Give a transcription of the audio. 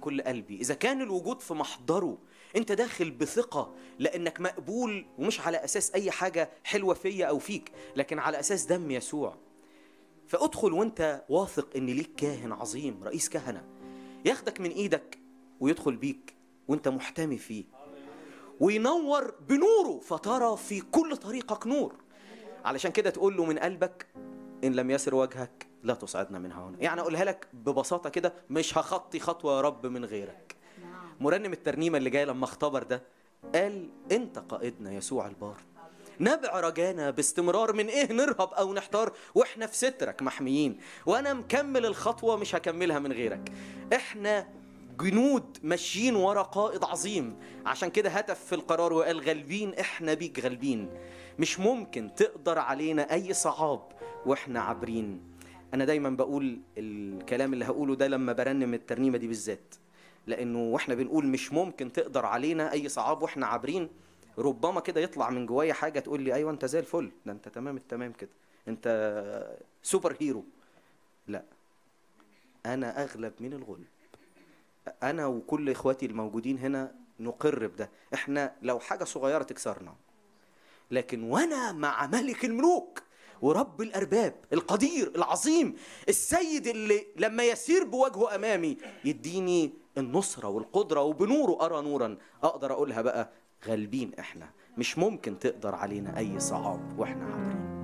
كل قلبي اذا كان الوجود في محضره انت داخل بثقه لانك مقبول ومش على اساس اي حاجه حلوه فيا او فيك لكن على اساس دم يسوع فادخل وانت واثق ان ليك كاهن عظيم رئيس كهنه ياخدك من ايدك ويدخل بيك وانت محتمي فيه وينور بنوره فترى في كل طريقك نور علشان كده تقول له من قلبك ان لم يسر وجهك لا تصعدنا من هنا يعني اقولها لك ببساطه كده مش هخطي خطوه يا رب من غيرك مرنم الترنيمه اللي جايه لما اختبر ده قال انت قائدنا يسوع البار نبع رجانا باستمرار من ايه نرهب او نحتار واحنا في سترك محميين وانا مكمل الخطوه مش هكملها من غيرك احنا جنود ماشيين ورا قائد عظيم عشان كده هتف في القرار وقال غالبين احنا بيك غالبين مش ممكن تقدر علينا اي صعاب واحنا عابرين انا دايما بقول الكلام اللي هقوله ده لما برنم الترنيمه دي بالذات لانه واحنا بنقول مش ممكن تقدر علينا اي صعاب واحنا عابرين ربما كده يطلع من جوايا حاجه تقول لي ايوه انت زي الفل ده انت تمام التمام كده انت سوبر هيرو لا انا اغلب من الغلب انا وكل اخواتي الموجودين هنا نقر بده احنا لو حاجه صغيره تكسرنا لكن وانا مع ملك الملوك ورب الارباب القدير العظيم السيد اللي لما يسير بوجهه امامي يديني النصره والقدره وبنوره ارى نورا اقدر اقولها بقى غالبين احنا مش ممكن تقدر علينا اي صعاب واحنا عابرين